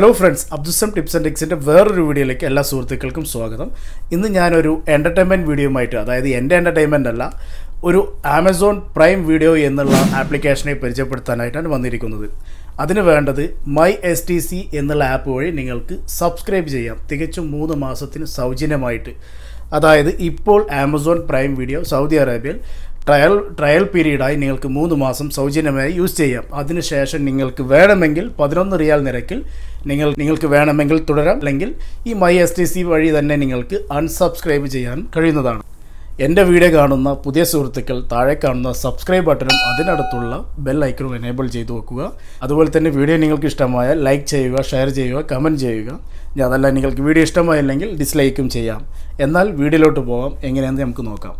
hello friends അബ്ദുസം tips and ടിക്സിൻ്റെ വേറൊരു വീഡിയോയിലേക്ക് എല്ലാ സുഹൃത്തുക്കൾക്കും സ്വാഗതം ഇന്ന് ഞാനൊരു എൻ്റർടൈൻമെൻറ്റ് വീഡിയോയുമായിട്ട് അതായത് എൻ്റെ എൻ്റർടൈൻമെൻ്റ് അല്ല ഒരു ആമസോൺ പ്രൈം വീഡിയോ എന്നുള്ള ആപ്ലിക്കേഷനെ പരിചയപ്പെടുത്താനായിട്ടാണ് വന്നിരിക്കുന്നത് അതിന് വേണ്ടത് മൈ എസ് ടി സി എന്നുള്ള ആപ്പ് വഴി നിങ്ങൾക്ക് സബ്സ്ക്രൈബ് ചെയ്യാം തികച്ചും മൂന്ന് മാസത്തിന് സൗജന്യമായിട്ട് അതായത് ഇപ്പോൾ ആമസോൺ പ്രൈം വീഡിയോ സൗദി അറേബ്യയിൽ ട്രയൽ ട്രയൽ പീരീഡായി നിങ്ങൾക്ക് മൂന്ന് മാസം സൗജന്യമായി യൂസ് ചെയ്യാം അതിനുശേഷം നിങ്ങൾക്ക് വേണമെങ്കിൽ പതിനൊന്ന് റിയാൽ നിരക്കിൽ നിങ്ങൾ നിങ്ങൾക്ക് വേണമെങ്കിൽ തുടരാം അല്ലെങ്കിൽ ഈ മൈ എസ് ടി സി വഴി തന്നെ നിങ്ങൾക്ക് അൺസബ്സ്ക്രൈബ് ചെയ്യാൻ കഴിയുന്നതാണ് എൻ്റെ വീഡിയോ കാണുന്ന പുതിയ സുഹൃത്തുക്കൾ താഴെ കാണുന്ന സബ്സ്ക്രൈബ് ബട്ടണും അതിനടുത്തുള്ള ബെൽ ഐക്കണും എനേബിൾ ചെയ്ത് വെക്കുക അതുപോലെ തന്നെ വീഡിയോ നിങ്ങൾക്ക് ഇഷ്ടമായാൽ ലൈക്ക് ചെയ്യുക ഷെയർ ചെയ്യുക കമൻറ്റ് ചെയ്യുക ഇനി അതല്ല നിങ്ങൾക്ക് വീഡിയോ ഇഷ്ടമായില്ലെങ്കിൽ ഡിസ്ലൈക്കും ചെയ്യാം എന്നാൽ വീഡിയോയിലോട്ട് പോകാം എങ്ങനെയാണെന്ന് നമുക്ക് നോക്കാം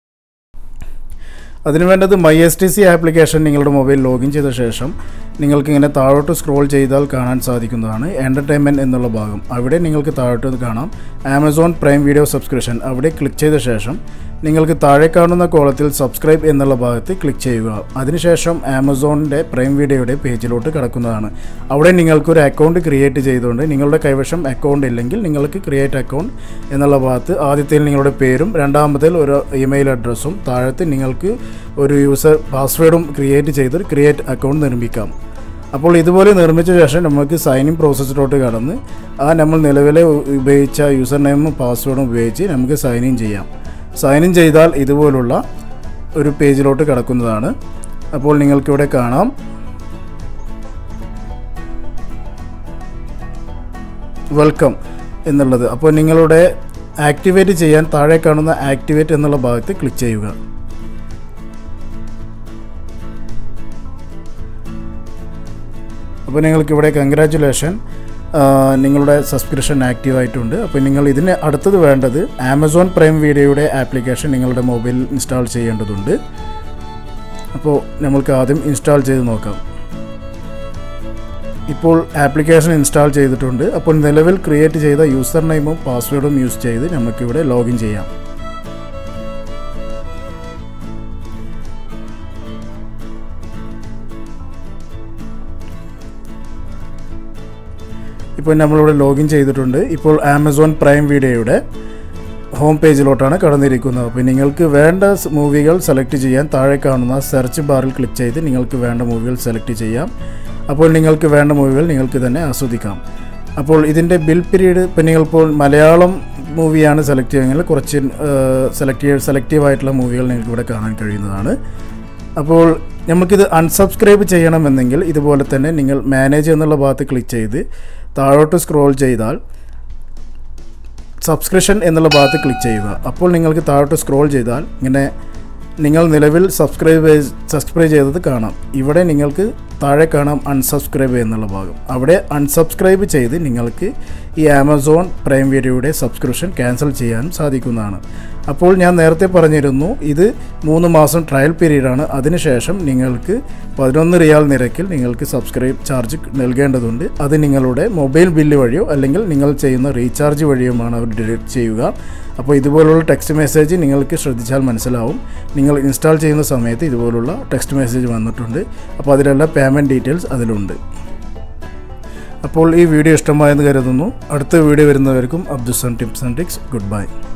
അതിന് വേണ്ടത് My S T C application നിങ്ങളുടെ മൊബൈൽ ലോഗിൻ ചെയ്ത ശേഷം നിങ്ങൾക്ക് ഇങ്ങനെ താഴോട്ട് സ്ക്രോൾ ചെയ്താൽ കാണാൻ സാധിക്കുന്നതാണ് എൻ്റർടൈൻമെൻറ്റ് എന്നുള്ള ഭാഗം അവിടെ നിങ്ങൾക്ക് താഴോട്ട് കാണാം ആമസോൺ പ്രൈം വീഡിയോ സബ്സ്ക്രിപ്ഷൻ അവിടെ ക്ലിക്ക് ചെയ്ത ശേഷം നിങ്ങൾക്ക് താഴെ കാണുന്ന കോളത്തിൽ സബ്സ്ക്രൈബ് എന്നുള്ള ഭാഗത്ത് ക്ലിക്ക് ചെയ്യുക അതിനുശേഷം ആമസോണിൻ്റെ പ്രൈം വീഡിയോയുടെ പേജിലോട്ട് കിടക്കുന്നതാണ് അവിടെ നിങ്ങൾക്കൊരു അക്കൗണ്ട് ക്രിയേറ്റ് ചെയ്തുകൊണ്ട് നിങ്ങളുടെ കൈവശം അക്കൗണ്ട് ഇല്ലെങ്കിൽ നിങ്ങൾക്ക് ക്രിയേറ്റ് അക്കൗണ്ട് എന്നുള്ള ഭാഗത്ത് ആദ്യത്തിൽ നിങ്ങളുടെ പേരും രണ്ടാമത്തിൽ ഒരു ഇമെയിൽ അഡ്രസ്സും താഴത്ത് നിങ്ങൾക്ക് ഒരു യൂസർ പാസ്വേഡും ക്രിയേറ്റ് ചെയ്ത് ക്രിയേറ്റ് അക്കൗണ്ട് നിർമ്മിക്കാം അപ്പോൾ ഇതുപോലെ നിർമ്മിച്ച ശേഷം നമുക്ക് സൈനിങ് പ്രോസസ്സിലോട്ട് കടന്ന് ആ നമ്മൾ നിലവിലെ ഉപയോഗിച്ച യൂസർ നെയിമും പാസ്വേഡും ഉപയോഗിച്ച് നമുക്ക് സൈൻ ഇൻ ചെയ്യാം സൈൻ ഇൻ ചെയ്താൽ ഇതുപോലുള്ള ഒരു പേജിലോട്ട് കിടക്കുന്നതാണ് അപ്പോൾ നിങ്ങൾക്കിവിടെ കാണാം വെൽക്കം എന്നുള്ളത് അപ്പോൾ നിങ്ങളുടെ ആക്ടിവേറ്റ് ചെയ്യാൻ താഴെ കാണുന്ന ആക്ടിവേറ്റ് എന്നുള്ള ഭാഗത്ത് ക്ലിക്ക് ചെയ്യുക അപ്പോൾ നിങ്ങൾക്കിവിടെ കൺഗ്രാറ്റുലേഷൻ നിങ്ങളുടെ സബ്സ്ക്രിപ്ഷൻ ആക്റ്റീവ് ആയിട്ടുണ്ട് അപ്പോൾ നിങ്ങൾ ഇതിന് അടുത്തത് വേണ്ടത് ആമസോൺ പ്രൈം വീഡിയോയുടെ ആപ്ലിക്കേഷൻ നിങ്ങളുടെ മൊബൈലിൽ ഇൻസ്റ്റാൾ ചെയ്യേണ്ടതുണ്ട് അപ്പോൾ നമ്മൾക്ക് ആദ്യം ഇൻസ്റ്റാൾ ചെയ്ത് നോക്കാം ഇപ്പോൾ ആപ്ലിക്കേഷൻ ഇൻസ്റ്റാൾ ചെയ്തിട്ടുണ്ട് അപ്പോൾ നിലവിൽ ക്രിയേറ്റ് ചെയ്ത യൂസർ നെയിമും പാസ്വേഡും യൂസ് ചെയ്ത് നമുക്കിവിടെ ലോഗിൻ ചെയ്യാം ഇപ്പോൾ നമ്മളിവിടെ ലോഗിൻ ചെയ്തിട്ടുണ്ട് ഇപ്പോൾ ആമസോൺ പ്രൈം വീഡിയോയുടെ ഹോം പേജിലോട്ടാണ് കടന്നിരിക്കുന്നത് അപ്പോൾ നിങ്ങൾക്ക് വേണ്ട മൂവികൾ സെലക്ട് ചെയ്യാൻ താഴെ കാണുന്ന സെർച്ച് ബാറിൽ ക്ലിക്ക് ചെയ്ത് നിങ്ങൾക്ക് വേണ്ട മൂവികൾ സെലക്ട് ചെയ്യാം അപ്പോൾ നിങ്ങൾക്ക് വേണ്ട മൂവികൾ നിങ്ങൾക്ക് തന്നെ ആസ്വദിക്കാം അപ്പോൾ ഇതിൻ്റെ ബിൽ പീരീഡ് ഇപ്പം നിങ്ങളിപ്പോൾ മലയാളം മൂവിയാണ് സെലക്ട് ചെയ്യുമെങ്കിൽ കുറച്ച് സെലക്ട് സെലക്റ്റീവ് ആയിട്ടുള്ള മൂവികൾ നിങ്ങൾക്ക് ഇവിടെ കാണാൻ കഴിയുന്നതാണ് അപ്പോൾ നമുക്കിത് അൺസബ്സ്ക്രൈബ് ചെയ്യണമെന്നെങ്കിൽ ഇതുപോലെ തന്നെ നിങ്ങൾ മാനേജ് എന്നുള്ള ഭാഗത്ത് ക്ലിക്ക് ചെയ്ത് താഴോട്ട് സ്ക്രോൾ ചെയ്താൽ സബ്സ്ക്രിപ്ഷൻ എന്നുള്ള ഭാഗത്ത് ക്ലിക്ക് ചെയ്യുക അപ്പോൾ നിങ്ങൾക്ക് താഴോട്ട് സ്ക്രോൾ ചെയ്താൽ ഇങ്ങനെ നിങ്ങൾ നിലവിൽ സബ്സ്ക്രൈബ് സബ്സ്ക്രൈബ് ചെയ്തത് കാണാം ഇവിടെ നിങ്ങൾക്ക് താഴെ കാണാം അൺസബ്സ്ക്രൈബ് എന്നുള്ള ഭാഗം അവിടെ അൺസബ്സ്ക്രൈബ് ചെയ്ത് നിങ്ങൾക്ക് ഈ ആമസോൺ പ്രൈം വീഡിയോയുടെ സബ്സ്ക്രിപ്ഷൻ ക്യാൻസൽ ചെയ്യാനും സാധിക്കുന്നതാണ് അപ്പോൾ ഞാൻ നേരത്തെ പറഞ്ഞിരുന്നു ഇത് മൂന്ന് മാസം ട്രയൽ പീരീഡാണ് അതിനുശേഷം നിങ്ങൾക്ക് പതിനൊന്ന് റിയാൽ നിരക്കിൽ നിങ്ങൾക്ക് സബ്സ്ക്രൈബ് ചാർജ് നൽകേണ്ടതുണ്ട് അത് നിങ്ങളുടെ മൊബൈൽ ബില്ല് വഴിയോ അല്ലെങ്കിൽ നിങ്ങൾ ചെയ്യുന്ന റീചാർജ് വഴിയുമാണ് അവർ ഡിലീറ്റ് ചെയ്യുക അപ്പോൾ ഇതുപോലുള്ള ടെക്സ്റ്റ് മെസ്സേജ് നിങ്ങൾക്ക് ശ്രദ്ധിച്ചാൽ മനസ്സിലാവും നിങ്ങൾ ഇൻസ്റ്റാൾ ചെയ്യുന്ന സമയത്ത് ഇതുപോലുള്ള ടെക്സ്റ്റ് മെസ്സേജ് വന്നിട്ടുണ്ട് അപ്പോൾ അതിലുള്ള പേയ്മെൻറ്റ് ഡീറ്റെയിൽസ് അതിലുണ്ട് അപ്പോൾ ഈ വീഡിയോ ഇഷ്ടമായെന്ന് കരുതുന്നു അടുത്ത വീഡിയോ വരുന്നവർക്കും അബ്ദുസൺ tips and tricks good by